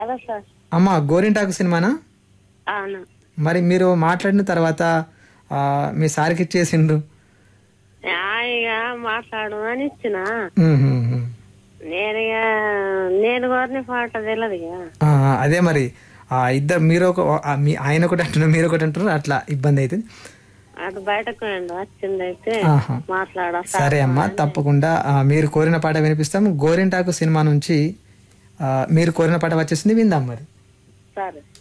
Hello sir అమ్మ గోరింటాకు సినిమానా అవును మరి మీరు మాట్లాడిన తర్వాత ఆ, మీ సార్కి ఇచ్చేసిండు హాయిగా మాట్లాడు అని ఇచ్చిన ఉమ్, ఉమ్, ఉమ్. నేను ఇక నేను కోరిన పాట తెలియదు ఇక ఆ, అదే మరి ఆ ఇద్దరు మీరు ఒక ఆ, మీ ఆయన ఒకటి అంటున్నారు మీరు ఒకటి అంటున్నారు అట్లా ఇబ్బంది అవుతుంది అటు బయటకు పోయిండు వచ్చింది అయితే ఆహా. మాట్లాడ సరే అమ్మా తప్పకుండా ఆ, మీరు కోరిన పాట వినిపిస్తాం గోరింటాకు సినిమా నుంచి ఆ, మీరు కోరిన పాట వచ్చేసింది విందాం మరి సరే